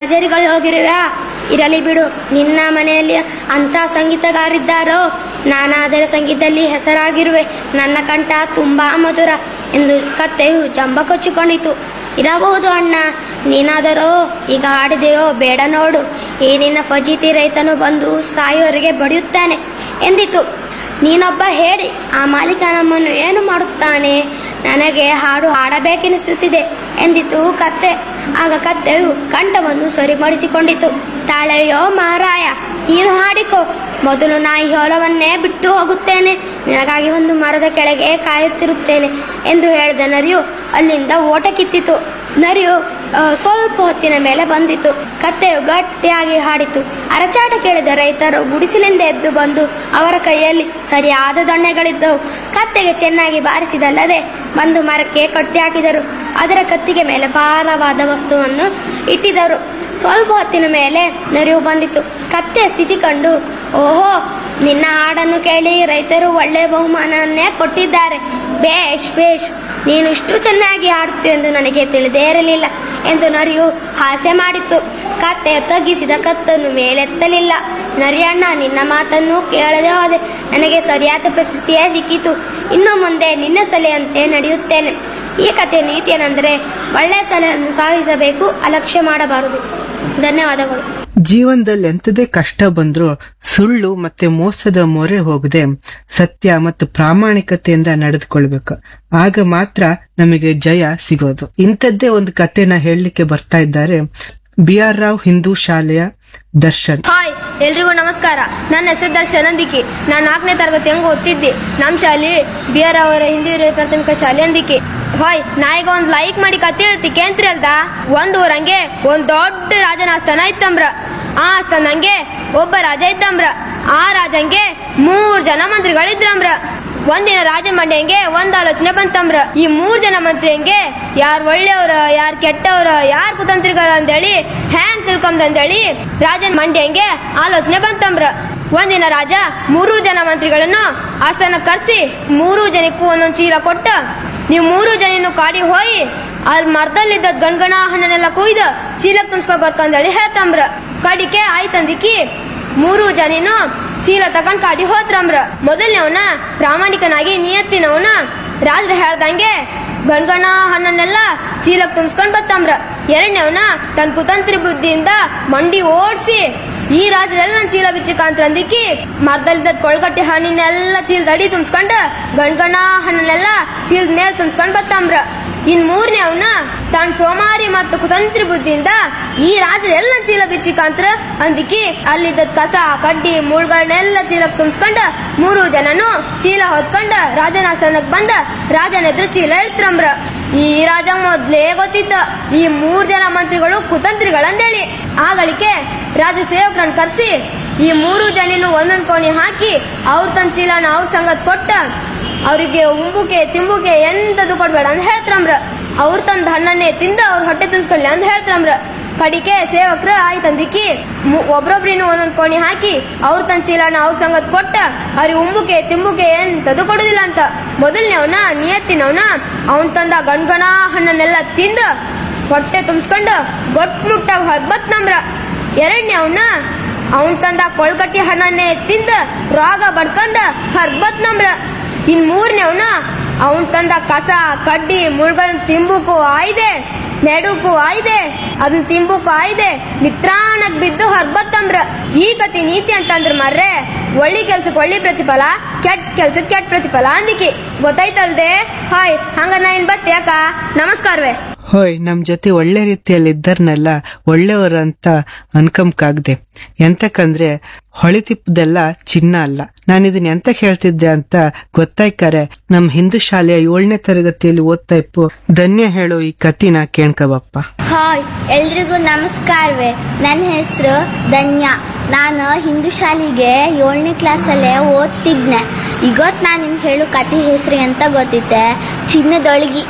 ಲೈಬ್ರರಿಗಳು ಹೋಗಿರುವೆ ಇರಲಿ ಬಿಡು ನಿನ್ನ ಮನೆಯಲ್ಲಿ ಅಂಥ ಸಂಗೀತಗಾರಿದ್ದಾರೋ ನಾನಾದರ ಸಂಗೀತದಲ್ಲಿ ಹೆಸರಾಗಿರುವೆ ನನ್ನ ಕಂಠ ತುಂಬ ಮಧುರ ಎಂದು ಕತ್ತೆಯು ಜಂಬ ಕೊಚ್ಚಿಕೊಂಡಿತು ಇರಬಹುದು ಅಣ್ಣ ನೀನಾದರೋ ಈಗ ಹಾಡಿದೆಯೋ ಬೇಡ ನೋಡು ಈ ನಿನ್ನ ಫಜೀತಿ ರೈತನು ಬಂದು ಸಾಯುವವರೆಗೆ ಬಡಿಯುತ್ತಾನೆ ಎಂದಿತು ನೀನೊಬ್ಬ ಹೇಳಿ ಆ ಮಾಲೀಕ ನಮ್ಮನ್ನು ಏನು ಮಾಡುತ್ತಾನೆ ನನಗೆ ಹಾಡು ಹಾಡಬೇಕೆನಿಸುತ್ತಿದೆ ಎಂದಿತು ಕತ್ತೆ ಆಗ ಕತ್ತೆಯು ಕಂಠವನ್ನು ಸರಿಪಡಿಸಿಕೊಂಡಿತು ತಾಳೆಯೋ ಮಾರಾಯ ನೀನು ಹಾಡಿಕೋ ಮೊದಲು ನಾಯಿ ಹೊಲವನ್ನೇ ಬಿಟ್ಟು ಹೋಗುತ್ತೇನೆ ನಿನಗಾಗಿ ಒಂದು ಮರದ ಕೆಳಗೆ ಕಾಯುತ್ತಿರುತ್ತೇನೆ ಎಂದು ಹೇಳಿದ ನರಿಯು ಅಲ್ಲಿಂದ ಓಟ ಕಿತ್ತಿತು ನರಿಯು ಆ, ಸ್ವಲ್ಪ ಹೊತ್ತಿನ ಮೇಲೆ ಬಂದಿತು ಕತ್ತೆಯು ಗಟ್ಟಿಯಾಗಿ ಹಾಡಿತು ಅರಚಾಟ ಕೇಳಿದ ರೈತರು ಗುಡಿಸಲಿಂದ ಎದ್ದು ಬಂದು ಅವರ ಕೈಯಲ್ಲಿ ಸರಿಯಾದ ದೊಣ್ಣೆಗಳಿದ್ದವು ಕತ್ತೆಗೆ ಚೆನ್ನಾಗಿ ಬಾರಿಸಿದಲ್ಲದೆ ಬಂದು ಮರಕ್ಕೆ ಕಟ್ಟಿ ಹಾಕಿದರು ಅದರ ಕತ್ತಿಗೆ ಮೇಲೆ ಭಾರವಾದ ವಸ್ತುವನ್ನು ಇಟ್ಟಿದರು ಸ್ವಲ್ಪ ಹೊತ್ತಿನ ಮೇಲೆ ನರಿವು ಬಂದಿತು ಕತ್ತೆಯ ಸ್ಥಿತಿ ಕಂಡು ಓಹೋ ನಿನ್ನ ಹಾಡನ್ನು ಕೇಳಿ ರೈತರು ಒಳ್ಳೆಯ ಬಹುಮಾನವನ್ನೇ ಕೊಟ್ಟಿದ್ದಾರೆ ಬೇಷ್ ಬೇಷ್ ನೀನು ಇಷ್ಟು ಚೆನ್ನಾಗಿ ಹಾಡುತ್ತೀಯ ಎಂದು ನನಗೆ ತಿಳಿದೇ ಇರಲಿಲ್ಲ ಎಂದು ನರಿಯು ಹಾಸ್ಯ ಮಾಡಿತು ಕತ್ತೆ ತಗ್ಗಿಸಿದ ಕತ್ತನ್ನು ಮೇಲೆತ್ತಲಿಲ್ಲ ನರಿಯಣ್ಣ ನಿನ್ನ ಮಾತನ್ನು ಕೇಳದೆ ಹೋದೆ ನನಗೆ ಸರಿಯಾದ ಪ್ರಶಸ್ತಿಯೇ ಸಿಕ್ಕಿತು ಇನ್ನು ಮುಂದೆ ನಿನ್ನ ಸಲಹೆಯಂತೆ ನಡೆಯುತ್ತೇನೆ ಈ ಕಥೆಯ ನೀತಿ ಏನೆಂದರೆ ಒಳ್ಳೆಯ ಸಲಹೆಯನ್ನು ಸಾಗಿಸಬೇಕು ಅಲಕ್ಷ್ಯ ಮಾಡಬಾರದು ಧನ್ಯವಾದಗಳು ಜೀವನದಲ್ಲಿ ಎಂಥದೇ ಕಷ್ಟ ಬಂದ್ರೂ ಸುಳ್ಳು ಮತ್ತೆ ಮೋಸದ ಮೊರೆ ಹೋಗದೆ ಸತ್ಯ ಮತ್ತು ಪ್ರಾಮಾಣಿಕತೆಯಿಂದ ನಡೆದುಕೊಳ್ಬೇಕು ಆಗ ಮಾತ್ರ ನಮಗೆ ಜಯ ಸಿಗೋದು ಇಂಥದ್ದೇ ಒಂದು ಕಥೆನ ಹೇಳಲಿಕ್ಕೆ ಬರ್ತಾ ಇದ್ದಾರೆ ಬಿ ಆರ್ ರಾವ್ ಹಿಂದೂ ಶಾಲೆಯ ದರ್ಶನ್ ಹಾಯ್ ಎಲ್ರಿಗೂ ನಮಸ್ಕಾರ ನನ್ನ ಹೆಸರು ದರ್ಶನ್ ಅಂದಿಕಿ ನಾನು ನಾಲ್ಕನೇ ತರಗತಿ ಹೆಂಗ್ ಓದ್ತಿದ್ದೆ ನಮ್ಮ ಶಾಲೆ ಬಿ ಆರ್ ಅವರ ಹಿಂದಿ ಹಿರಿಯ ಪ್ರಾಥಮಿಕ ಶಾಲೆ ಅಂದಿಕಿ ಹಾಯ್ ನಾ ಈಗ ಒಂದ್ ಲೈಕ್ ಮಾಡಿ ಕತೆ ಹೇಳ್ತಿ ಕೇಂತ್ರಿ ಅಲ್ದ ಒಂದ್ ಊರಂಗೆ ಒಂದ್ ದೊಡ್ಡ ರಾಜನ ಆಸ್ಥಾನ ಇತ್ತಂಬ್ರ ಆ ಆಸ್ಥಾನಂಗೆ ಒಬ್ಬ ರಾಜ ಇದ್ದಂಬ್ರ ಆ ರಾಜಂಗೆ ಮೂರ್ ಜನ ಮಂತ್ರಿಗಳಿದ್ರಂಬ್ರ ಒಂದಿನ ರಾಜ ಮಂಡ್ಯಂಗೆ ಒಂದ್ ಆಲೋಚನೆ ಬಂತಂಬ್ರ ಈ ಮೂರ್ ಜನ ಮಂತ್ರಿಯಂಗೆ ಯಾರ್ ಒಳ್ಳೆಯವ್ರ ಯಾರ್ ಕೆಟ್ಟವ್ರ ಯಾರ್ ಕುತಂತ್ರಿಗಳ ಅಂತೇಳಿ ಹ್ಯಾಂಗ್ ತಿಳ್ಕೊಂಬಂದೇಳಿ ರಾಜನ್ ಮಂಡ್ಯಂಗೆ ಆಲೋಚನೆ ಬಂತಂಬ್ರ ಒಂದಿನ ರಾಜ ಮೂರು ಜನ ಮಂತ್ರಿಗಳನ್ನು ಆಸ್ಥಾನ ಕರ್ಸಿ ಮೂರು ಜನಕ್ಕೂ ಒಂದೊಂದ್ ಚೀಲ ಕೊಟ್ಟ ನೀವು ಮೂರು ಜನನು ಕಾಡಿ ಹೋಗಿ ಅಲ್ಲಿ ಮರದಲ್ಲಿದ್ದ ಗಣಗಣ ಹಣ್ಣನ್ನೆಲ್ಲ ಕೊಯ್ದು ಚೀಲಕ್ ತುಂಬಿಸ್ಕೊ ಬರ್ಕಂದೇಳಿ ಹೇಳ್ತಂಬ್ರ ಕಡಿಕೆ ಆಯ್ತಂದಿಕ್ಕಿ ಮೂರು ಜನಿನು ಚೀಲ ತಕೊಂಡ್ ಕಾಡಿ ಹೋತ್ರಮ್ರ ಮೊದಲನೇವನ ಪ್ರಾಮಾಣಿಕನಾಗಿ ನಿಯತ್ತಿನವನ ರಾಜ್ರ ಹೇಳ್ದಂಗೆ ಗಣಗಣ ಹಣ್ಣನ್ನೆಲ್ಲ ಚೀಲಕ್ ತುಂಬಿಸ್ಕೊಂಡ್ ಬತ್ತಂಬ್ರ ಎರಡನೇವನ ತನ್ನ ಕುತಂತ್ರಿ ಬುದ್ಧಿಯಿಂದ ಮಂಡಿ ಓಡ್ಸಿ ಈ ರಾಜ್ಯದಲ್ಲಿ ನನ್ ಚೀಲ ಬಿಚ್ಚಿಕಾಂತ ಅಂದಿಕ್ಕಿ ಮರದಲ್ಲಿದ್ದ ಕೊಳ್ಗಟ್ಟಿ ಹಣ್ಣಿನೆಲ್ಲ ಚೀಲದ ಅಡಿ ತುಂಬಿಸ್ಕೊಂಡ್ ಗಣಗಣ ಹಣ್ಣನ್ನೆಲ್ಲ ಚೀಲದ ಮೇಲೆ ತುಂಬಿಸ್ಕೊಂಡ್ ಬತ್ತಂಬ್ರ ಇನ್ ಮೂರನೇ ಅವನ ತಾನ್ ಸೋಮಾರಿ ಮತ್ತು ಕುತಂತ್ರಿ ಬುದ್ಧಿಯಿಂದ ಈ ರಾಜ ಎಲ್ಲ ಚೀಲ ಬಿಚ್ಚಿಕಾಂತ್ರ ಅಂದಿಕ್ಕಿ ಅಲ್ಲಿದ್ದ ಕಸ ಕಡ್ಡಿ ಮುಳ್ಗಳನ್ನೆಲ್ಲ ಚೀಲಕ್ ತುಂಬಿಸ್ಕೊಂಡ ಮೂರು ಜನನು ಚೀಲ ಹೊತ್ಕೊಂಡ ರಾಜನ ಆಸ್ಥಾನಕ್ ಬಂದ ರಾಜನ ಎದುರು ಚೀಲ ಇಳ್ತ್ರಂಬ್ರ ಈ ರಾಜ ಮೊದ್ಲೇ ಗೊತ್ತಿದ್ದ ಈ ಮೂರ್ ಜನ ಮಂತ್ರಿಗಳು ಕುತಂತ್ರಿಗಳಂದೇಳಿ ಆಗಳಿಕೆ ರಾಜ ಸೇವಕರನ್ನ ಕರ್ಸಿ ಈ ಮೂರು ಜನಿನು ಒಂದೊಂದ್ ಕೋಣಿ ಹಾಕಿ ಅವ್ರ ತನ್ನ ಚೀಲನ ಅವ್ರ ಸಂಗತ್ ಕೊಟ್ಟ ಅವರಿಗೆ ಉಂಬುಕೆ ತಿಂಬುಕೆ ಎಂತದು ಕೊಡ್ಬೇಡ ಅಂತ ಹೇಳ್ತಾರಮ್ರ ಅವ್ರ ತಂದ ಹಣ್ಣನ್ನೇ ತಿಂದ ಅವ್ರ ಹೊಟ್ಟೆ ತುಂಬಿಸ್ಕೊಳ್ಳಿ ಅಂತ ಹೇಳ್ತಾರಮ್ರ ಕಡಿಕೆ ಸೇವಕ್ರ ಆಯ್ತಂದಿಕ್ಕಿ ಒಬ್ರೊಬ್ರಿನು ಒಂದೊಂದ್ ಕೋಣಿ ಹಾಕಿ ಅವ್ರ ತನ್ನ ಚೀಲನ ಅವ್ರ ಸಂಗತ್ ಕೊಟ್ಟ ಅವ್ರಿಗೆ ಉಂಬುಕೆ ತಿಂಬುಕೆ ಎಂತದು ಕೊಡುದಿಲ್ಲ ಅಂತ ಮೊದಲನೇವನ ನಿಯತ್ತಿನವನ ಅವನ್ ತಂದ ಗಣ್ಗಣ ಹಣ್ಣನ್ನೆಲ್ಲ ತಿಂದ ಹೊಟ್ಟೆ ತುಂಬಿಸ್ಕೊಂಡು ಗೊಟ್ಮುಟ್ಟಾಗ ಹರ್ಬತ್ ನಮ್ರ ಎರಡನೇ ಅವನ ಅವನ್ ತಂದ ಕೊಳ್ಕಟ್ಟಿ ಹಣ್ಣನ್ನೇ ತಿಂದ ರೋಗ ಬಡ್ಕೊಂಡ ಹರ್ಬತ್ ನಮ್ರ ಇನ್ ಮೂರನೇ ಅವನ ಅವನ್ ತಂದ ಕಸ ಕಡ್ಡಿ ಮುಳ್ಗಳನ್ನ ತಿಂಬುಕು ಆಯ್ದೆ ನೆಡುಕು ಆಯ್ದೆ ಅದನ್ನ ತಿಂಬುಕು ಆಯ್ದೆ ನಿತ್ರಾಣಕ್ ಬಿದ್ದು ಹರ್ಬತ್ತಂಬ್ರ ಈ ಕತಿ ನೀತಿ ಅಂತಂದ್ರ ಮರ್ರೆ ಒಳ್ಳಿ ಕೆಲ್ಸಕ್ಕೆ ಒಳ್ಳಿ ಪ್ರತಿಫಲ ಕೆಟ್ಟ ಕೆಲ್ಸಕ್ಕೆ ಕೆಟ್ಟ ಪ್ರತಿಫಲ ಅಂದಿಕಿ ಗೊತ್ತಾಯ್ತಲ್ದೆ ಹಾಯ್ ಹಂಗ ನಾ ಇನ್ ಬತ್ತೆ ಯಾಕ ನಮಸ್ಕಾರವೇ ಹೋಯ್ ನಮ್ ಜೊತೆ ಒಳ್ಳೆ ರೀತಿಯಲ್ಲಿ ಇದ್ದರ್ನೆಲ್ಲ ಒಳ್ಳೆಯವರಂತ ಅನ್ಕಂಕಾಗ್ದೆ ಎಂತಕಂದ್ರೆ ಹೊಳಿತಿಪ್ಪದೆಲ್ಲ ಚಿನ್ನ ಅಲ್ಲ ನಾನು ಇದನ್ನ ಎಂತ ಹೇಳ್ತಿದ್ದೆ ಅಂತ ಗೊತ್ತಾಯ್ಕಾರೆ ನಮ್ ಹಿಂದೂ ಶಾಲೆಯ ಏಳನೇ ತರಗತಿಯಲ್ಲಿ ಓದ್ತಾ ಇಪ್ಪು ಧನ್ಯ ಹೇಳೋ ಈ ಕತಿನ ಕೇಳ್ಕಬಪ್ಪ ಹಾಯ್ ಎಲ್ರಿಗೂ ನಮಸ್ಕಾರವೇ ನನ್ನ ಹೆಸರು ಧನ್ಯ ನಾನು ಹಿಂದೂ ಶಾಲೆಗೆ ಏಳನೇ ಕ್ಲಾಸಲ್ಲೇ ಓದ್ತಿದ್ನೆ ಇವತ್ತು ನಾನು ನಿಮ್ಗೆ ಹೇಳು ಕತೆ ಹೆಸರು ಅಂತ ಗೊತ್ತಿತ್ತೆ ಚಿನ್ನದೊಳಗಿ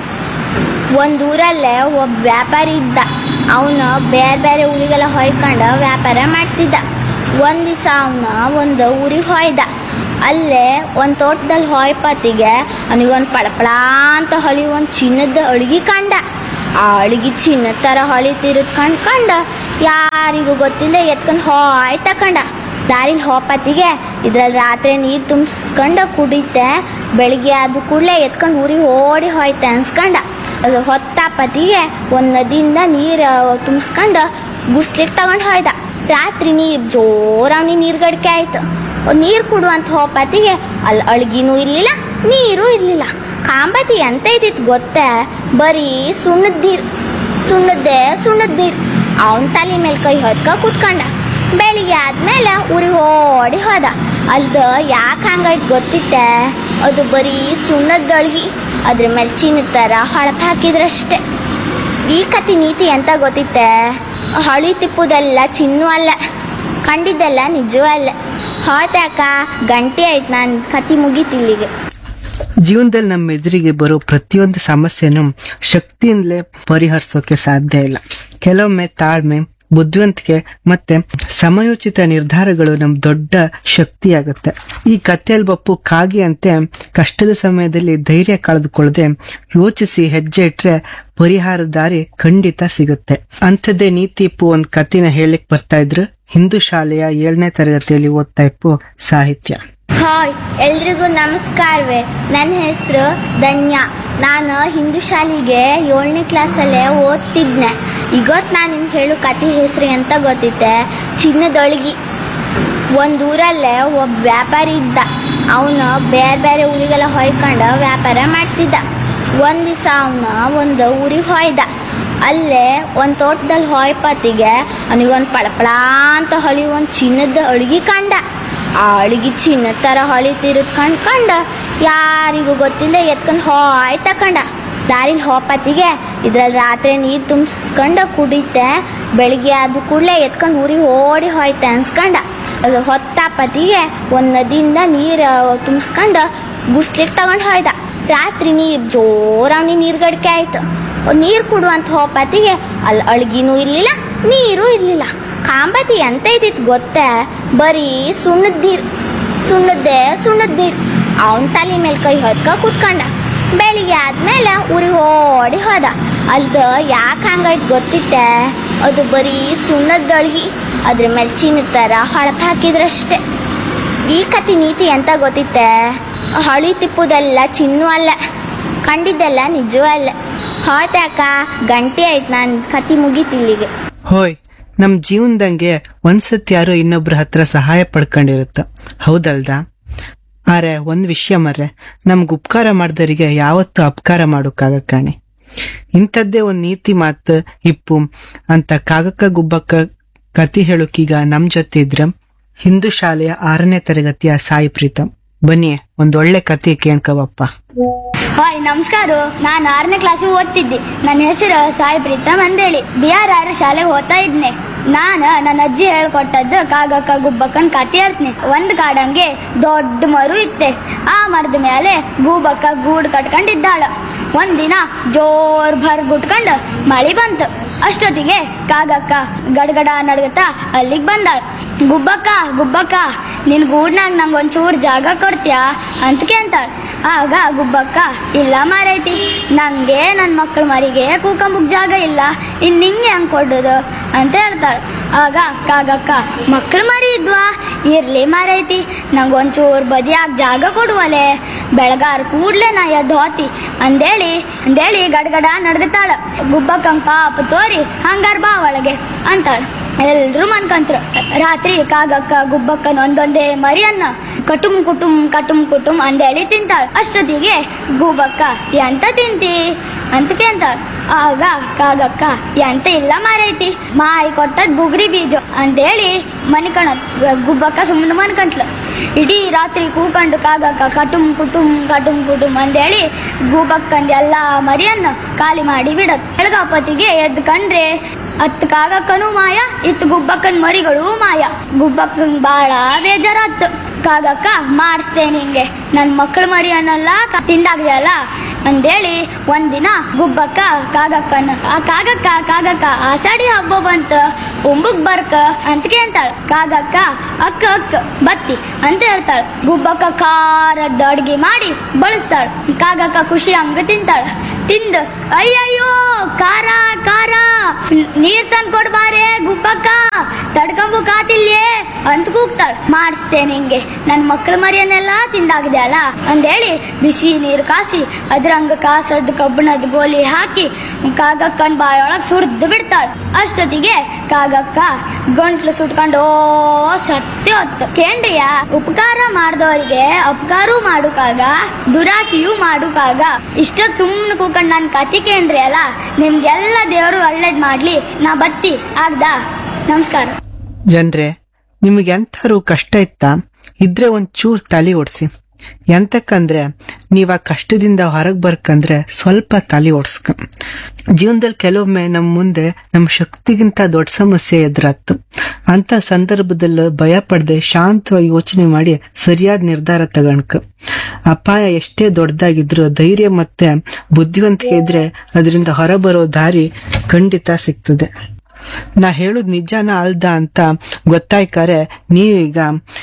ಒಂದು ಊರಲ್ಲೇ ಒಬ್ಬ ವ್ಯಾಪಾರಿ ಇದ್ದ ಅವನು ಬೇರೆ ಬೇರೆ ಊರಿಗೆಲ್ಲ ಹೊಯ್ಕೊಂಡು ವ್ಯಾಪಾರ ಮಾಡ್ತಿದ್ದ ಒಂದು ದಿವಸ ಅವನು ಒಂದು ಊರಿಗೆ ಹೊಯ್ದ ಅಲ್ಲೇ ಒಂದು ತೋಟದಲ್ಲಿ ಹೊಯ್ಪತ್ತಿಗೆ ಅವನಿಗೊಂದು ಪಳಪಳ ಅಂತ ಹೊಳಿ ಒಂದು ಚಿನ್ನದ ಅಳ್ಗಿ ಕಂಡ ಆ ಅಳ್ಗಿ ಚಿನ್ನದ ಥರ ಹೊಳಿತಿರೋದು ಕಂಡ್ಕಂಡ ಯಾರಿಗೂ ಗೊತ್ತಿಲ್ಲ ಎತ್ಕೊಂಡು ಹಾಯ್ ತಕೊಂಡ ದಾರಿಲಿ ಹೋಪತ್ತಿಗೆ ಇದ್ರಲ್ಲಿ ರಾತ್ರಿ ನೀರು ತುಂಬಿಸ್ಕೊಂಡು ಕುಡಿತೆ ಬೆಳಿಗ್ಗೆ ಅದು ಕೂಡಲೇ ಎತ್ಕೊಂಡು ಊರಿಗೆ ಓಡಿ ಹೋಯ್ತೆ ಅನ್ಸ್ಕೊಂಡ ಅದು ಹೊತ್ತಾಪತ್ತಿಗೆ ಒಂದು ನದಿಯಿಂದ ನೀರು ತುಂಬಿಸ್ಕೊಂಡು ಗುಡ್ಸ್ಲಿಕ್ಕೆ ತಗೊಂಡು ಹೋಯ್ದ ರಾತ್ರಿ ನೀರು ಜೋರಾಗಿ ನೀರ್ಗಡಿಕೆ ಆಯ್ತು ನೀರು ಕುಡು ಅಂತ ಹೋಪತ್ತಿಗೆ ಅಲ್ಲಿ ಅಳ್ಗಿನೂ ಇರ್ಲಿಲ್ಲ ನೀರು ಇರ್ಲಿಲ್ಲ ಕಾಂಬತಿ ಎಂತ ಇದ್ದಿತ್ತು ಗೊತ್ತೇ ಬರೀ ಸುಣ್ಣದ ನೀರು ಸುಣ್ಣದ್ದೇ ಸುಣ್ಣದ ನೀರು ಅವನ ತಲೆ ಮೇಲೆ ಕೈ ಹೊತ್ಕ ಕೂತ್ಕೊಂಡ ಬೆಳಿಗ್ಗೆ ಆದ್ಮೇಲೆ ಊರಿಗೆ ಓಡಿ ಹೋದ ಅಲ್ದ ಯಾಕೆ ಹಂಗಾಯ್ತು ಗೊತ್ತಿತ್ತೆ ಅದು ಬರೀ ಸುಣ್ಣದ ದಳ್ಗಿ ಅದ್ರ ಮೇಲೆ ಚಿನ್ನದ ಥರ ಹೊಳಪ್ ಹಾಕಿದ್ರಷ್ಟೇ ಈ ಕತೆ ನೀತಿ ಅಂತ ಗೊತ್ತಿತ್ತೆ ಹಳಿ ತಿಪ್ಪುದೆಲ್ಲ ಚಿನ್ನು ಅಲ್ಲ ಕಂಡಿದ್ದೆಲ್ಲ ನಿಜವೂ ಅಲ್ಲ ಹೋತಾಕ ಗಂಟೆ ಆಯ್ತು ನಾನು ಕತೆ ಮುಗೀತಿಲ್ಲಿಗೆ ಜೀವನದಲ್ಲಿ ನಮ್ಮ ಎದುರಿಗೆ ಬರೋ ಪ್ರತಿಯೊಂದು ಸಮಸ್ಯೆನೂ ಶಕ್ತಿಯಿಂದಲೇ ಪರಿಹರಿಸೋಕೆ ಸಾಧ್ಯ ಇಲ್ಲ ಕೆಲವೊಮ್ಮೆ ತಾಳ್ಮೆ ಬುದ್ಧಿವಂತಿಕೆ ಮತ್ತೆ ಸಮಯೋಚಿತ ನಿರ್ಧಾರಗಳು ನಮ್ ದೊಡ್ಡ ಶಕ್ತಿಯಾಗುತ್ತೆ ಈ ಕಥೆಯಲ್ಲಿ ಬಪ್ಪು ಕಾಗಿ ಅಂತೆ ಕಷ್ಟದ ಸಮಯದಲ್ಲಿ ಧೈರ್ಯ ಕಳೆದುಕೊಳ್ಳದೆ ಯೋಚಿಸಿ ಹೆಜ್ಜೆ ಇಟ್ರೆ ಪರಿಹಾರ ದಾರಿ ಖಂಡಿತ ಸಿಗುತ್ತೆ ಅಂಥದ್ದೇ ನೀತಿಪ್ಪು ಒಂದ್ ಕಥೆನ ಹೇಳಕ್ ಬರ್ತಾ ಇದ್ರು ಹಿಂದೂ ಶಾಲೆಯ ಏಳನೇ ತರಗತಿಯಲ್ಲಿ ಓದ್ತಾ ಇಪ್ಪು ಸಾಹಿತ್ಯ ಹಾಯ್ ಎಲ್ರಿಗೂ ನಮಸ್ಕಾರವೇ ನನ್ನ ಹೆಸರು ಧನ್ಯ ನಾನು ಹಿಂದೂ ಶಾಲೆಗೆ ಏಳನೇ ಕ್ಲಾಸಲ್ಲೇ ಓದ್ತಿದ್ನೆ ಇವತ್ತು ನಾನು ನಿಮ್ಗೆ ಹೇಳು ಕತೆ ಹೆಸರು ಅಂತ ಗೊತ್ತಿತ್ತೆ ಚಿನ್ನದೊಳಗಿ ಒಂದು ಊರಲ್ಲೇ ಒಬ್ಬ ವ್ಯಾಪಾರಿ ಇದ್ದ ಅವನು ಬೇರೆ ಬೇರೆ ಊರಿಗೆಲ್ಲ ಹೊಯ್ಕೊಂಡು ವ್ಯಾಪಾರ ಮಾಡ್ತಿದ್ದ ಒಂದು ದಿವಸ ಅವನು ಒಂದು ಊರಿಗೆ ಹೊಯ್ದ ಅಲ್ಲೇ ಒಂದು ತೋಟದಲ್ಲಿ ಹೊಯ್ಪತ್ತಿಗೆ ಅವನಿಗೊಂದು ಪಳಪಳ ಅಂತ ಹೊಳಿ ಒಂದು ಚಿನ್ನದ ಅಳ್ಗಿ ಕಂಡ ಆ ಅಳ್ಗಿ ಚಿನ್ನದ ಥರ ಹೊಳಿತಿರೋದು ಕಂಡ್ಕಂಡ ಯಾರಿಗೂ ಗೊತ್ತಿಲ್ಲ ಎತ್ಕೊಂಡು ಹಾಯ್ ತಕೊಂಡ ದಾರಿಲಿ ಹೋಪತ್ತಿಗೆ ಇದ್ರಲ್ಲಿ ರಾತ್ರಿ ನೀರು ತುಂಬಿಸ್ಕೊಂಡು ಕುಡಿತೆ ಬೆಳಿಗ್ಗೆ ಅದು ಕೂಡಲೇ ಎತ್ಕೊಂಡು ಊರಿಗೆ ಓಡಿ ಹೋಯ್ತೆ ಅನ್ಸ್ಕೊಂಡ ಅದು ಹೊತ್ತಾಪತ್ತಿಗೆ ಒಂದು ನದಿಯಿಂದ ನೀರು ತುಂಬಿಸ್ಕೊಂಡು ಗುಡ್ಸ್ಲಿಕ್ಕೆ ತಗೊಂಡು ಹೋಯ್ದ ರಾತ್ರಿ ನೀರು ಜೋರಾಗಿ ನೀರ್ಗಡಿಕೆ ಆಯ್ತು ನೀರು ಕುಡು ಅಂತ ಹೋಪತ್ತಿಗೆ ಅಲ್ಲಿ ಅಳ್ಗಿನೂ ಇರ್ಲಿಲ್ಲ ನೀರು ಇರ್ಲಿಲ್ಲ ಕಾಂಬತಿ ಎಂತ ಇದ್ದಿತ್ತು ಗೊತ್ತೇ ಬರೀ ಸುಣ್ಣದ ನೀರು ಸುಣ್ಣದ್ದೇ ಸುಣ್ಣದ ನೀರು ಅವನ ತಲೆ ಮೇಲೆ ಕೈ ಹೊತ್ಕ ಕೂತ್ಕೊಂಡ ಬೆಳಿಗ್ಗೆ ಆದ್ಮೇಲೆ ಊರಿಗೆ ಓಡಿ ಹೋದ ಅಲ್ದ ಯಾಕೆ ಹಂಗಾಯ್ತು ಗೊತ್ತಿತ್ತೆ ಅದು ಬರೀ ಸುಣ್ಣದ ದಳ್ಗಿ ಅದ್ರ ಮೇಲೆ ಚಿನ್ನದ ಥರ ಹೊಳಪ್ ಹಾಕಿದ್ರಷ್ಟೇ ಈ ಕತೆ ನೀತಿ ಅಂತ ಗೊತ್ತಿತ್ತೆ ಹಳಿ ತಿಪ್ಪುದೆಲ್ಲ ಚಿನ್ನು ಅಲ್ಲ ಕಂಡಿದ್ದೆಲ್ಲ ನಿಜವೂ ಅಲ್ಲ ಹೋತಾಕ ಗಂಟೆ ಆಯ್ತು ನಾನು ಕತೆ ಮುಗೀತಿಲ್ಲಿಗೆ ಹೋಯ್ ನಮ್ ಜೀವನದಂಗೆ ಒಂದ್ಸತಿ ಯಾರೋ ಇನ್ನೊಬ್ರ ಹತ್ರ ಸಹಾಯ ಪಡ್ಕೊಂಡಿರುತ್ತ ಹೌದಲ್ದಾ ಆರೆ ಒಂದ್ ವಿಷಯ ಮರ್ರೆ ನಮ್ಗ್ ಉಪಕಾರ ಮಾಡ್ದರಿಗೆ ಯಾವತ್ತೂ ಅಪಕಾರ ಮಾಡೋಕ್ಕಾಗ ಕಾಣೆ ಇಂಥದ್ದೇ ಒಂದ್ ನೀತಿ ಮಾತು ಇಪ್ಪು ಅಂತ ಕಾಗಕ್ಕ ಗುಬ್ಬಕ್ಕ ಕತಿ ಹೇಳೋಕೀಗ ನಮ್ ಜೊತೆ ಇದ್ರ ಹಿಂದೂ ಶಾಲೆಯ ಆರನೇ ತರಗತಿಯ ಸಾಯಿ ಪ್ರೀತಮ್ ಬನ್ನಿ ಒಂದ್ ಒಳ್ಳೆ ಕತೆ ಕೇಳ್ಕವಪ್ಪ ಹಾಯ್ ನಮಸ್ಕಾರ ನಾನು ಆರನೇ ಕ್ಲಾಸಿಗೆ ಓದ್ತಿದ್ದೆ ನನ್ನ ಹೆಸರು ಸಾಯಿ ಪ್ರೀತಮ್ ಅಂದೇಳಿ ಬಿ ಆರ್ ಆರ್ ಶಾಲೆಗೆ ಓದ್ತಾ ಇದ್ನೆ ನಾನು ನನ್ನ ಅಜ್ಜಿ ಹೇಳ್ಕೊಟ್ಟದ್ದು ಕಾಗಕ್ಕ ಗುಬ್ಬಕ್ಕನ್ ಕತೆ ಹೇಳ್ತೀನಿ ಒಂದ್ ಕಾಡಂಗೆ ದೊಡ್ಡ ಮರು ಇತ್ತೆ ಆ ಮರದ ಮೇಲೆ ಗೂಬಕ್ಕ ಗೂಡು ಕಟ್ಕೊಂಡಿದ್ದಾಳ ಒಂದಿನ ಜೋರ್ ಭರ್ ಗುಟ್ಕೊಂಡು ಮಳಿ ಬಂತು ಅಷ್ಟೊತ್ತಿಗೆ ಕಾಗಕ್ಕ ಗಡಗಡ ನಡ್ಗತಾ ಅಲ್ಲಿಗೆ ಬಂದಾಳ ಗುಬ್ಬಕ್ಕ ಗುಬ್ಬಕ್ಕ ನಿನ್ ಗೂಡ್ನಾಗ ನಂಗೆ ಒಂಚೂರು ಜಾಗ ಕೊಡ್ತೀಯಾ ಅಂತ ಕೇಳ್ತಾಳ ಆಗ ಗುಬ್ಬಕ್ಕ ಇಲ್ಲ ಮಾರೈತಿ ನಂಗೆ ನನ್ನ ಮಕ್ಕಳ ಮರಿಗೆ ಕೂಕಂಬಕ್ ಜಾಗ ಇಲ್ಲ ಇನ್ ನಿಂಗೆ ಹೆಂಗ್ ಕೊಡೋದು ಅಂತ ಹೇಳ್ತಾಳ ಆಗ ಕಾಗಕ್ಕ ಮಕ್ಕಳ ಮರಿ ಇದ್ವಾ ಇರ್ಲಿ ಮಾರೈತಿ ನಂಗೆ ಒಂಚೂರು ಬದಿಯಾಗ ಜಾಗ ಕೊಡುವಲೆ ಬೆಳಗಾರ ಕೂಡ್ಲೆ ನಾ ಎದ್ದು ಹೋತಿ ಅಂದೇಳಿ ಅಂದೇಳಿ ಗಡಗಡ ನಡ್ಗತಾಳ ಗುಬ್ಬಕ್ಕಂಗ್ ಪಾಪ ತೋರಿ ಹಂಗಾರ ಬಾ ಒಳಗೆ ಅಂತಾಳ ಎಲ್ರು ಮನ್ಕಂತ್ರು ರಾತ್ರಿ ಕಾಗಕ್ಕ ಗುಬ್ಬಕ್ಕನ ಒಂದೊಂದೇ ಮರಿಯನ್ನ ಕಟುಮ್ ಕುಟುಮ್ ಕಟುಮ್ ಕುಟುಮ್ ಅಂದೇಳಿ ತಿಂತಾಳ ಅಷ್ಟೊತ್ತಿಗೆ ಗೂಬಕ್ಕ ಎಂತ ತಿಂತಿ ಅಂತ ಕೇಳ್ತಾಳ ಆಗ ಕಾಗಕ್ಕ ಎಂತ ಇಲ್ಲ ಮಾರೈತಿ ಮಾಯಿ ಕೊಟ್ಟದ್ ಬುಗ್ರಿ ಬೀಜ ಅಂತೇಳಿ ಮನಿಕಣ ಗುಬ್ಬಕ್ಕ ಸುಮ್ಮನೆ ಮನ್ಕಂಟ್ಲು ಇಡೀ ರಾತ್ರಿ ಕೂಕಂಡು ಕಾಗಕ್ಕ ಕಟುಮ್ ಕುಟುಮ್ ಕಟುಮ್ ಕುಟುಮ್ ಅಂದೇಳಿ ಗೂಬಕ್ಕಂದ್ ಎಲ್ಲ ಮರಿಯನ್ನ ಖಾಲಿ ಮಾಡಿ ಬಿಡತ್ ಬೆಳಗಾಪತಿಗೆ ಎದ್ದು ಕಂಡ್ರೆ ಹತ್ತು ಕಾಗಕ್ಕನು ಮಾಯ ಇತ್ತು ಗುಬ್ಬಕ್ಕನ್ ಮರಿಗಳು ಮಾಯ ಗುಬ್ಬಕ್ಕನ್ ಬಾಳ ಬೇಜಾರಾತ್ತು ಕಾಗಕ್ಕ ಮಾಡಿಸ್ದೆ ನಿಂಗೆ ನನ್ನ ಮಕ್ಕಳ ಮರಿ ಅನ್ನಲ್ಲ ಕ- ತಿಂದಾಗ್ದಲ್ಲ ಅಂದೇಳಿ ಒಂದಿನ ಗುಬ್ಬಕ್ಕ ಕಾಗಕ್ಕನ ಆ ಕಾಗಕ್ಕ ಕಾಗಕ್ಕ ಆಷಾಢಿ ಹಬ್ಬ ಬಂತ ಉಂಬುಕ್ ಬರ್ಕ ಅಂತ ಕೇಳ್ತಾಳ ಕಾಗಕ್ಕ ಅಕ್ಕ ಅಕ್ಕ ಬತ್ತಿ ಅಂತ ಹೇಳ್ತಾಳ ಗುಬ್ಬಕ್ಕ ಖಾರದ ಅಡ್ಗೆ ಮಾಡಿ ಬಳಸ್ತಾಳ ಕಾಗಕ್ಕ ಖುಷಿ ಹಂಗ ತಿಂತಾಳ ತಿಂದು ಅಯ್ಯಯ್ಯೋ ಕಾರ ಕಾರ ನೀರ್ ತಂದ್ ಕೊಡ್ಬಾರೆ ಗುಬ್ಬಕ್ಕ ತಡ್ಕೊಂಬು ಕಾತಿಲ್ಯೇ ಅಂತ ಕೂಗ್ತಾಳ ಮಾಡಿಸ್ತೇನೆ ನಿಂಗೆ ನನ್ ಮಕ್ಳ ಮರಿಯನ್ನೆಲ್ಲ ತಿಂದಾಗಿದೆ ಅಲ್ಲ ಅಂದೇಳಿ ಬಿಸಿ ನೀರು ಕಾಸಿ ಅದ್ರಂಗ ಕಾಸದ್ ಕಬ್ಬಣದ ಗೋಲಿ ಹಾಕಿ ಕಾಗಕ್ಕನ್ ಬಾಯೊಳಗ್ ಸುಡ್ದು ಬಿಡ್ತಾಳ ಅಷ್ಟೊತ್ತಿಗೆ ಕಾಗಕ್ಕ ಗಂಟ್ಲು ಸುಟ್ಕೊಂಡು ಓ ಸತ್ಯ ಹೊತ್ತು ಕೇಂದ್ರಿಯ ಉಪಕಾರ ಮಾಡ್ದವ್ರಿಗೆ ಅಪಕಾರೂ ಮಾಡುಕಾಗ ದುರಾಸೆಯೂ ಮಾಡುಕಾಗ ಇಷ್ಟೊತ್ ಸುಮ್ನೆ ಕೂಕೊಂಡ್ ನನ್ ಕತಿ ಕೇಂದ್ರಿ ಅಲ್ಲ ನಿಮ್ಗೆಲ್ಲ ದೇವರು ಒಳ್ಳೇದ್ ಮಾಡ್ಲಿ ನಾ ಬತ್ತಿ ಆಗ್ದಾ ನಮಸ್ಕಾರ ಜನ್ರೆ ನಿಮಗೆ ಎಂಥಾರು ಕಷ್ಟ ಇತ್ತಾ ಇದ್ರೆ ಒಂಚೂರು ತಲೆ ಓಡಿಸಿ ಎಂತಕ್ಕಂದ್ರೆ ನೀವ್ ಆ ಕಷ್ಟದಿಂದ ಹೊರಗೆ ಬರ್ಕಂದ್ರೆ ಸ್ವಲ್ಪ ತಲೆ ಓಡಿಸ್ಕ ಜೀವನದಲ್ಲಿ ಕೆಲವೊಮ್ಮೆ ನಮ್ಮ ಮುಂದೆ ನಮ್ಮ ಶಕ್ತಿಗಿಂತ ದೊಡ್ಡ ಸಮಸ್ಯೆ ಎದುರಾತು ಅಂತ ಸಂದರ್ಭದಲ್ಲಿ ಭಯ ಪಡದೆ ಶಾಂತವಾಗಿ ಯೋಚನೆ ಮಾಡಿ ಸರಿಯಾದ ನಿರ್ಧಾರ ತಗಣ್ಕ ಅಪಾಯ ಎಷ್ಟೇ ದೊಡ್ಡದಾಗಿದ್ರು ಧೈರ್ಯ ಮತ್ತೆ ಬುದ್ಧಿವಂತಿಕೆ ಇದ್ರೆ ಅದರಿಂದ ಹೊರಬರೋ ದಾರಿ ಖಂಡಿತ ಸಿಗ್ತದೆ ನಾ ಹೇಳುದ್ ನಿಜಾನ ಅಲ್ದ ಅಂತ ಗೊತ್ತಾಯ್ಕಾರೆ ನೀವೀಗ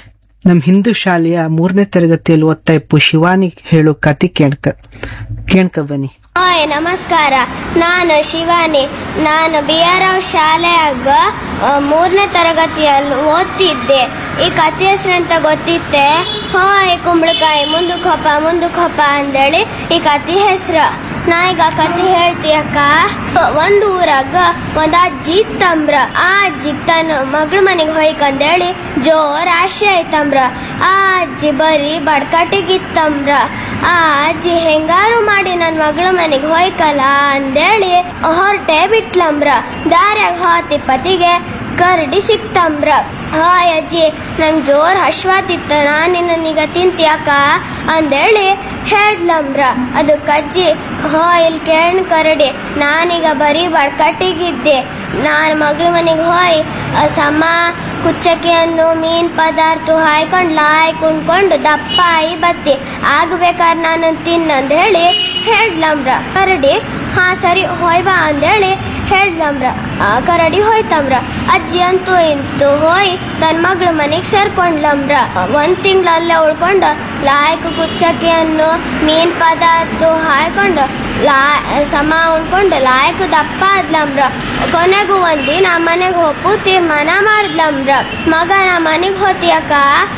ನಮ್ ಹಿಂದೂ ಶಾಲೆಯ ಮೂರನೇ ತರಗತಿಯಲ್ಲಿ ಓದ್ತಾ ಇಪ್ಪು ಶಿವಾನಿ ಹೇಳು ಕತಿ ಕೇಳ್ಕ ಕೇಳ್ಕ ಬನ್ನಿ ಹಾಯ್ ನಮಸ್ಕಾರ ನಾನು ಶಿವಾನಿ ನಾನು ಬಿ ಆರ್ ರಾವ್ ಶಾಲೆಯಾಗ ಮೂರನೇ ತರಗತಿಯಲ್ಲಿ ಓದ್ತಿದ್ದೆ ಈ ಕಥೆ ಹೆಸರಂತ ಗೊತ್ತಿತ್ತೆ ಹಾಯ್ ಕುಂಬಳಕಾಯಿ ಮುಂದಕ್ಕೆ ಹೊಪ್ಪ ಮುಂದಕ್ಕೆ ಹೊಪ್ಪ ಅಂದೇಳಿ ಈ ಕಥೆ ಹೆಸರು ನಾ ಈಗ ಕಥೆ ಹೇಳ್ತೀಯಕ್ಕ ಒಂದು ಊರಾಗ ಒಂದ್ ಅಜ್ಜಿ ಇತ್ತಂಬ್ರ ಆ ಅಜ್ಜಿ ತನ್ನ ಮಗಳ ಮನೆಗೆ ಹೋಯ್ಕಂದೇಳಿ ಜೋರ್ ಆಶೆ ಆಯ್ತಂಬ್ರ ಆ ಅಜ್ಜಿ ಬರೀ ಬಡ್ಕಟಿಗಿತ್ತಂಬ್ರ ಆ ಅಜ್ಜಿ ಹೆಂಗಾರು ಮಾಡಿ ನನ್ನ ಮಗಳ ಮನೆಗೆ ಹೋಯ್ಕಲ್ಲ ಅಂದೇಳಿ ಹೊರಟೆ ಬಿಟ್ಲಂಬ್ರ ದಾರ್ಯಾಗ ಹೋತಿ ಪತಿಗೆ ಕರಡಿ ಸಿಕ್ತಂಬ್ರ ಹಾಯ್ ಅಜ್ಜಿ ನಂಗೆ ಜೋರ್ ಹಶ್ವಾತಿತ್ತ ನಾನು ನಿನ್ನೀಗ ತಿಂತ್ಯಾಕ ಅಂದೇಳಿ ಹೇಳ್ಲಂಬ್ರ ಅದಕ್ಕೆ ಅಜ್ಜಿ ಹೋ ಇಲ್ಲಿ ಕೇಳ್ ಕರಡಿ ನಾನೀಗ ಬರೀ ಬಡ್ಕಟ್ಟಿಗಿದ್ದೆ ನಾನು ಮಗಳ ಮನೆಗೆ ಹೋಯ್ ಆ ಸಮ ಕುಚ್ಚಕ್ಕಿಯನ್ನು ಮೀನ್ ಪದಾರ್ಥ ಹಾಯ್ಕೊಂಡು ಲಾಯ್ ಕುಣ್ಕೊಂಡು ದಪ್ಪ ಆಯಿ ಬತ್ತಿ ಆಗ್ಬೇಕಾದ್ರೆ ನಾನು ತಿನ್ನಂದ್ ಹೇಳಿ ಹೇಳ್ಲಂಬ್ರ ಕರಡಿ ಹಾ ಸರಿ ಹೋಯ್ ಬಾ ಅಂದೇಳಿ ಹೇಳ್ಲಂಬ್ರ ಆ ಕರಡಿ ಹೋಯ್ತಂಬ್ರ ಅಜ್ಜಿ ಅಂತೂ ಇಂತು ಹೋಯ್ ತನ್ನ ಮಗಳ ಮನೆಗೆ ಸೇರ್ಕೊಂಡ್ಲಂಬ್ರ ಒಂದ್ ತಿಂಗ್ಳು ಅಲ್ಲೇ ಉಳ್ಕೊಂಡು ಲಾಯಕ್ ಕುಚ್ಚಕ್ಕಿಯನ್ನು ಮೀನ್ ಪದಾರ್ಥ ಹಾಯ್ಕೊಂಡು ಲಾ ಸಮ ಉಣ್ಕೊಂಡು ಲಾಯಕ್ ದಪ್ಪ ಆದ್ಲಂಬ್ರ ಕೊನೆಗೂ ಒಂದಿನ ಮನೆಗೆ ಹೋಗು ತೀರ್ಮಾನ ಮಾಡಿದ್ಲಂಬ್ರ ಮಗ ನಾ ಮನೆಗೆ ಹೋತಿಯಕ್ಕ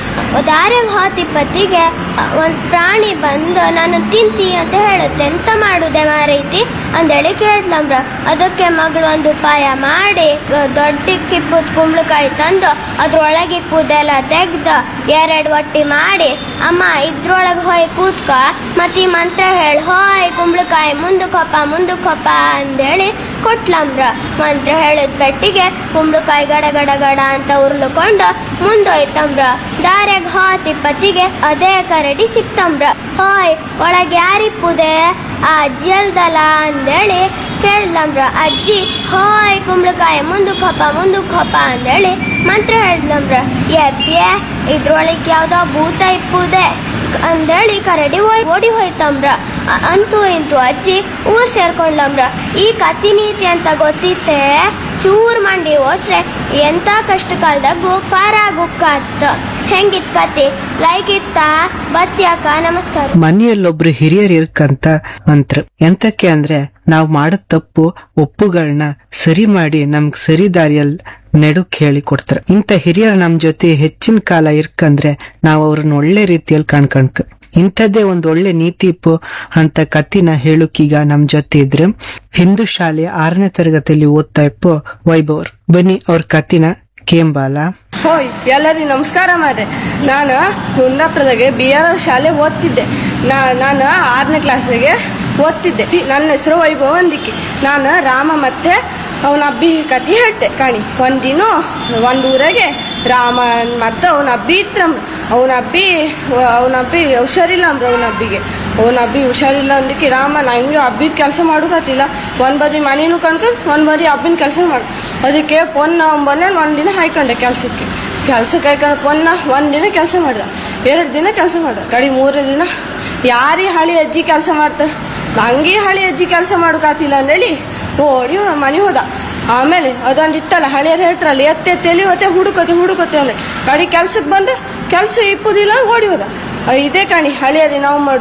ದಾರಿಗೆ ಹೋತಿ ಪತಿಗೆ ಒಂದ್ ಪ್ರಾಣಿ ಬಂದು ನಾನು ತಿಂತಿ ಅಂತ ಹೇಳುತ್ತೆ ಎಂತ ಮಾಡುದೆ ಮಾರೈತಿ ಅಂದೇಳಿ ಕೇಳ್ತಂಬ್ರ ಅದಕ್ಕೆ ಮಗಳು ಒಂದು ಉಪಾಯ ಮಾಡಿ ದೊಡ್ಡ ಕಿಪ್ಪುದ್ ಕುಂಬಳಕಾಯಿ ತಂದು ಅದ್ರೊಳಗೆ ಇಪ್ಪುದೆಲ್ಲ ತೆಗ್ದು ಎರಡು ಒಟ್ಟಿ ಮಾಡಿ ಅಮ್ಮ ಇದ್ರೊಳಗೆ ಹೋಯ್ ಕೂತ್ಕ ಮತ್ತೆ ಈ ಮಂತ್ರ ಹೇಳಿ ಹೋಯ್ ಕುಂಬಳಕಾಯಿ ಮುಂದಕ್ಕೆ ಹೊಪ್ಪ ಮುಂದಕ್ಕೆ ಹೊಪ್ಪ ಅಂದೇಳಿ ಕೊಟ್ಲಂಬ್ರ ಮಂತ್ರ ಹೇಳಿದ ಬೆಟ್ಟಿಗೆ ಕುಂಬಳಕಾಯಿ ಗಡ ಗಡ ಗಡ ಅಂತ ಉರ್ಲುಕೊಂಡು ಮುಂದೋಯ್ತಂಬ್ರ ದಾರ್ಯಾಗ ಹೋತಿ ಪತಿಗೆ ಅದೇ ಕರಡಿ ಸಿಕ್ತಂಬ್ರ ಹೋಯ್ ಒಳಗೆ ಯಾರಿಪ್ಪುದೆ ಆ ಅಜ್ಜಿ ಅಲ್ದಲ್ಲ ಅಂದೇಳಿ ಕೇಳ್ಲಂಬ್ರ ಅಜ್ಜಿ ಹೋಯ್ ಕುಂಬಳಕಾಯಿ ಮುಂದಕ್ಕೆ ಹೊಪ್ಪ ಮುಂದಕ್ಕೆ ಹೊಪ್ಪ ಅಂದೇಳಿ ಮಂತ್ರ ಹೇಳ್ದಂಬ್ರ ಎಬ್ಬ್ಯೆ ಇದ್ರೊಳಗೆ ಯಾವ್ದೋ ಭೂತ ಇಪ್ಪುದೆ ಅಂದೇಳಿ ಕರಡಿ ಹೋಯ್ ಓಡಿ ಹೋಯ್ತಂಬ್ರ ಅ- ಅಂತೂ ಇಂತೂ ಅಜ್ಜಿ ಊರ್ ಸೇರ್ಕೊಂಡ್ಲಂಬ್ರ ಈ ಕತಿ ನೀತಿ ಅಂತ ಗೊತ್ತಿತ್ತೆ ಚೂರ್ ಮಂಡಿ ಹೋಸ್ರೆ ಎಂತ ಕಷ್ಟ ಕಾಲದಾಗೂ ಪಾರಾಗುಕ್ಕಾತ್ ಹೆಂಗಿತ್ ಕತಿ ಲೈಕ್ ಇತ್ತ ಬತ್ಯಾಕ ನಮಸ್ಕಾರ ಮನೆಯಲ್ಲೊಬ್ರು ಹಿರಿಯರು ಇರ್ಕಂತ ಮಂತ್ರ ಎಂತಕ್ಕೆ ಅಂದ್ರೆ ನಾವು ಮಾಡೋ ತಪ್ಪು ಒಪ್ಪುಗಳನ್ನ ಸರಿ ಮಾಡಿ ನಮ್ಗ್ ಸರಿ ದಾರಿಯಲ್ಲಿ ನೆಡುಕ್ ಹೇಳಿ ಕೊಡ್ತಾರೆ ಇಂಥ ಹಿರಿಯರು ನಮ್ ಜೊತೆ ಹೆಚ್ಚಿನ ಕಾಲ ಇರ್ಕಂದ್ರೆ ನಾವು ಅವ್ರನ್ನ ಒಳ್ಳೆ ರೀತಿಯಲ್ಲಿ ಕಾಣ್ಕಣ್ಕ ಇಂಥದ್ದೇ ಒಂದ್ ಒಳ್ಳೆ ನೀತಿ ಇಪ್ಪು ಅಂತ ಕತ್ತಿನ ಹೇಳುಕೀಗ ನಮ್ ಜೊತೆ ಇದ್ರೆ ಹಿಂದೂ ಶಾಲೆಯ ಆರನೇ ತರಗತಿಯಲ್ಲಿ ಓದ್ತಾ ಇಪ್ಪು ವೈಭವ್ರು ಬನ್ನಿ ಅವ್ರ ಕತ್ತಿನ ಕೇಂಬಾಲ ಹೋಯ್ ಎಲ್ಲರಿಗೂ ನಮಸ್ಕಾರ ಮಾರ್ರೆ ನಾನು ಕುಂದಾಪುರದಾಗೆ ಬಿ ಆರ್ ಶಾಲೆ ಓದ್ತಿದ್ದೆ ನಾ ನಾನು ಆರನೇ ಕ್ಲಾಸಿಗೆ ಓದ್ತಿದ್ದೆ ನನ್ನ ಹೆಸರು ವೈಭವ ಅಂದಿಕೆ ನಾನು ರಾಮ ಮತ್ತೆ ಅವನ ಅಬ್ಬಿ ಕತೆ ಹೇಳ್ತೆ ಕಾಣಿ ಒಂದಿನ ಒಂದು ಊರಾಗೆ ರಾಮ ಮತ್ತು ಅವನ ಅಬ್ಬಿ ಇತ್ತಂಬ್ರ ಅವನ ಅಬ್ಬಿ ಅವನ ಅಬ್ಬಿ ಹುಷಾರಿಲ್ಲ ಅಂಬ್ರ ಅವನ ಅಬ್ಬಿಗೆ ಅವನ ಅಬ್ಬಿ ಹುಷಾರಿಲ್ಲ ಅಂದಕ್ಕೆ ರಾಮ ನಾ ಹಿಂಗೆ ಹಬ್ಬಿದ ಕೆಲಸ ಮಾಡೋಕತ್ತಿಲ್ಲ ಒಂದು ಬದಿ ಮನೇನು ಕಣ್ಕೊಂಡು ಒಂದು ಬದಿ ಹಬ್ಬಿನ ಕೆಲಸ ಮಾಡು ಅದಕ್ಕೆ ಪೊನ್ನ ಒಂಬನ್ನ ಒಂದಿನ ಹಾಯ್ಕೊಂಡೆ ಕೆಲಸಕ್ಕೆ ಕೆಲ್ಸಕ್ಕೆ ಹಾಯ್ಕೊಂಡು ಪೊನ್ನ ಒಂದಿನ ಕೆಲಸ ಮಾಡ್ದ ಎರಡು ದಿನ ಕೆಲಸ ಮಾಡ್ದ ಕಡಿ ಮೂರನೇ ದಿನ ಯಾರೀ ಹಳಿ ಅಜ್ಜಿ ಕೆಲಸ ಮಾಡ್ತಾರೆ ನಂಗೆ ಹಳಿ ಅಜ್ಜಿ ಕೆಲಸ ಮಾಡೋಕಾತಿಲ್ಲ ಅಂದೇಳಿ ಓಡಿ ಮನೆ ಹೋದ ಆಮೇಲೆ ಅದೊಂದು ಇತ್ತಲ್ಲ ಹಳಿಯರು ಹೇಳ್ತಾರಲ್ಲ ಎತ್ತೆ ತೆಲಿ ಹೊತ್ತೆ ಹುಡುಕೋತೆ ಹುಡುಕೋತೆ ಅಂದ್ರೆ ಕಡಿ ಕೆಲ್ಸಕ್ಕೆ ಬಂದು ಕೆಲಸ ಇಪ್ಪುದಿಲ್ಲ ಓಡಿ ಹೋದ ಆ, ಇದೇ ಕಣಿ ಹಳಿಯರಿ ನಾವು ಮಾಡೋದು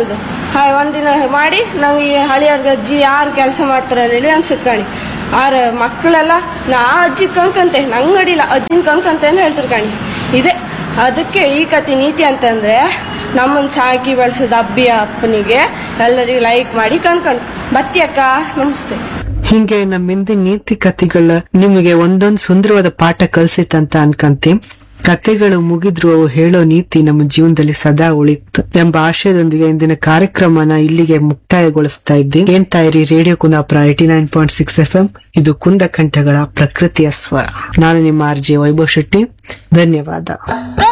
ಹಾಯ್ ಒಂದಿನ ಮಾಡಿ ನಂಗೆ ಈ ಹಳಿಯರ್ಗ ಅಜ್ಜಿ ಯಾರು ಕೆಲಸ ಮಾಡ್ತಾರ ಹೇಳಿ ಅನ್ಸುತ್ತೆ ಕಾಣಿ ಆರ ಮಕ್ಕಳೆಲ್ಲ ನಾ ಅಜ್ಜಿ ಕಣ್ಕಂತೆ ನಂಗೆ ಅಡಿಲ್ಲ ಅಜ್ಜಿನ ಕಣ್ಕಂತೆ ಅಂತ ಹೇಳ್ತಾರೆ ಕಾಣಿ ಇದೆ ಅದಕ್ಕೆ ಈ ಕತೆ ನೀತಿ ಅಂತಂದ್ರೆ ನಮ್ಮನ್ನ ಸಾಕಿ ಬೆಳೆಸಿದ ಅಬ್ಬಿ ಅಪ್ಪನಿಗೆ ಎಲ್ಲರಿಗೂ ಲೈಕ್ ಮಾಡಿ ಕಣ್ಕಂಡು ಬತ್ತಿ ಅಕ್ಕ ನಮಸ್ತೆ ಹಿಂಗೆ ನಮ್ಮ ಹಿಂದಿನ ನೀತಿ ಕಥೆಗಳ ನಿಮಗೆ ಒಂದೊಂದು ಸುಂದರವಾದ ಪಾಠ ಕಲ್ಸಿತ್ತಂತ ಅನ್ಕಂತಿ ಕತೆಗಳು ಮುಗಿದ್ರು ಅವು ಹೇಳೋ ನೀತಿ ನಮ್ಮ ಜೀವನದಲ್ಲಿ ಸದಾ ಉಳಿತು ಎಂಬ ಆಶಯದೊಂದಿಗೆ ಇಂದಿನ ಕಾರ್ಯಕ್ರಮನ ಇಲ್ಲಿಗೆ ಮುಕ್ತಾಯಗೊಳಿಸ್ತಾ ಇದ್ದೆ ಏನ್ ತಾಯಿರಿ radio Kundapura eighty nine point six F M ಇದು ಕುಂದ ಕಂಠಗಳ ಪ್ರಕೃತಿಯ ಸ್ವರ ನಾನು ನಿಮ್ಮ ಆರ್ ಜೆ ವೈಭವ್ ಶೆಟ್ಟಿ ಧನ್ಯವಾದ